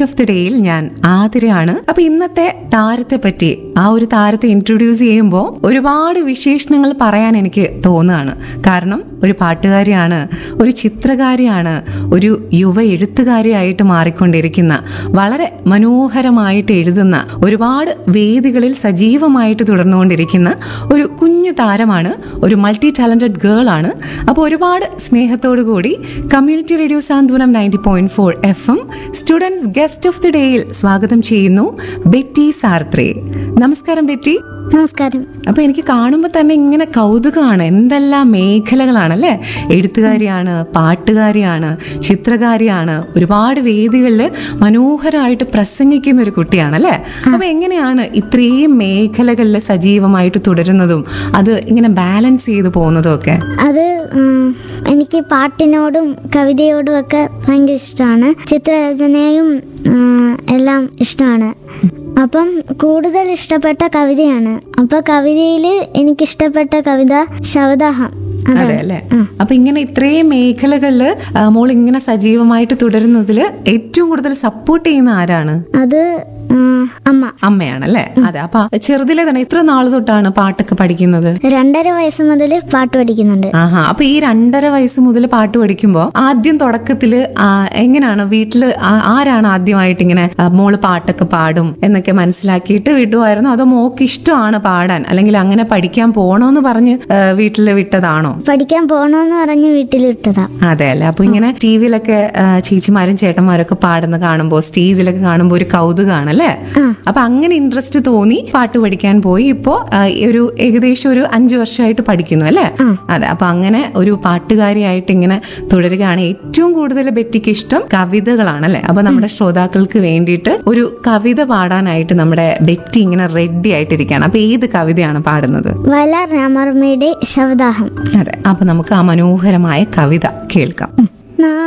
of the ഡേയിൽ ഞാൻ ആതിരയാണ് അപ്പൊ ഇന്നത്തെ താരത്തെ പറ്റി ആ ഒരു താരത്തെ ഇൻട്രൊഡ്യൂസ് ചെയ്യുമ്പോൾ ഒരുപാട് വിശേഷണങ്ങൾ പറയാൻ എനിക്ക് തോന്നുകയാണ് കാരണം ഒരു പാട്ടുകാരിയാണ് ഒരു ചിത്രകാരിയാണ് ഒരു യുവ എഴുത്തുകാരിയായിട്ട് മാറിക്കൊണ്ടിരിക്കുന്ന വളരെ മനോഹരമായിട്ട് എഴുതുന്ന ഒരുപാട് വേദികളിൽ സജീവമായിട്ട് തുടർന്നുകൊണ്ടിരിക്കുന്ന ഒരു കുഞ്ഞു താരമാണ് ഒരു മൾട്ടി ടാലന്റഡ് ഗേൾ ആണ് അപ്പോൾ ഒരുപാട് സ്നേഹത്തോടു കൂടി community radio Santhwanam ninety point four F M students guest of the ഡേയിൽ സ്വാഗതം ചെയ്യുന്നു ബെറ്റി സാർത്രേ നമസ്കാരം ബെറ്റി നമസ്കാരം അപ്പൊ എനിക്ക് കാണുമ്പോൾ തന്നെ ഇങ്ങനെ കൗതുകമാണ് എന്തെല്ലാം മേഖലകളാണ് അല്ലേ എഴുത്തുകാരിയാണ് പാട്ടുകാരിയാണ് ചിത്രകാരിയാണ് ഒരുപാട് വേദികളിൽ മനോഹരമായിട്ട് പ്രസംഗിക്കുന്ന ഒരു കുട്ടിയാണ് അല്ലേ അപ്പൊ എങ്ങനെയാണ് ഇത്രയും മേഖലകളിൽ സജീവമായിട്ട് തുടരുന്നതും അത് ഇങ്ങനെ ബാലൻസ് ചെയ്ത് പോകുന്നതും ഒക്കെ അത് ഉം, എനിക്ക് പാട്ടിനോടും കവിതയോടും ഒക്കെ ഭയങ്കര ഇഷ്ടമാണ് ചിത്രരചനയും ഉം, എല്ലാം ഇഷ്ടമാണ് അപ്പം കൂടുതൽ ഇഷ്ടപ്പെട്ട കവിതയാണ് അപ്പൊ കവിതയിൽ എനിക്കിഷ്ടപ്പെട്ട കവിത ശവദാഹം അതെ അതാണ് അല്ലേ അപ്പൊ ഇങ്ങനെ ഇത്രയും മേഖലകളില് ആ, മോൾ ഇങ്ങനെ സജീവമായിട്ട് തുടരുന്നതില് ഏറ്റവും കൂടുതൽ സപ്പോർട്ട് ചെയ്യുന്ന ആരാണ് അത് ഉം, അമ്മ അമ്മയാണല്ലേ അതെ അപ്പൊ ചെറുതിലെ തന്നെ എത്ര നാൾ തൊട്ടാണ് പാട്ടൊക്കെ പഠിക്കുന്നത് രണ്ടര വയസ്സ് മുതൽ പാട്ട് പഠിക്കുന്നുണ്ട് ആഹാ അപ്പൊ ഈ രണ്ടര വയസ്സ് മുതൽ പാട്ട് പഠിക്കുമ്പോ ആദ്യം തുടക്കത്തില് ആ, എങ്ങനെയാണ് വീട്ടില് ആ- ആരാണ് ആദ്യമായിട്ട് ഇങ്ങനെ ആ, മോള് പാട്ടൊക്കെ പാടും എന്നൊക്കെ മനസ്സിലാക്കിയിട്ട് വിടുമായിരുന്നോ അതോ മോക്ക് ഇഷ്ടമാണ് പാടാൻ അല്ലെങ്കിൽ അങ്ങനെ പഠിക്കാൻ പോണോന്ന് പറഞ്ഞ് ആ, വീട്ടില് വിട്ടതാണോ പഠിക്കാൻ പോണോന്ന് പറഞ്ഞ് വീട്ടിൽ വിട്ടതാ അതെ അല്ലേ അപ്പൊ ഇങ്ങനെ ടി വിയിലൊക്കെ ചേച്ചിമാരും ചേട്ടന്മാരും ഒക്കെ പാടുന്ന കാണുമ്പോൾ സ്റ്റേജിലൊക്കെ കാണുമ്പോൾ ഒരു കൗതുകമാണ് അല്ലേ അപ്പൊ അങ്ങനെ ഇൻട്രസ്റ്റ് തോന്നി പാട്ട് പഠിക്കാൻ പോയി ഇപ്പോ ആ, ഒരു ഏകദേശം ഒരു അഞ്ചു വർഷമായിട്ട് പഠിക്കുന്നു അല്ലേ അതെ അപ്പൊ അങ്ങനെ ഒരു പാട്ടുകാരിയായിട്ട് ഇങ്ങനെ തുടരുകയാണ് ഏറ്റവും കൂടുതൽ ബെറ്റിക്ക് ഇഷ്ടം കവിതകളാണ് അല്ലേ അപ്പൊ നമ്മുടെ ശ്രോതാക്കൾക്ക് വേണ്ടിയിട്ട് ഒരു കവിത പാടാനായിട്ട് നമ്മുടെ ബെറ്റി ഇങ്ങനെ റെഡി ആയിട്ടിരിക്കുകയാണ് അപ്പൊ ഏത് കവിതയാണ് പാടുന്നത് വയലാർ രാമവർമ്മയുടെ ശവദാഹം അതെ അപ്പൊ നമുക്ക് ആ മനോഹരമായ കവിത കേൾക്കാം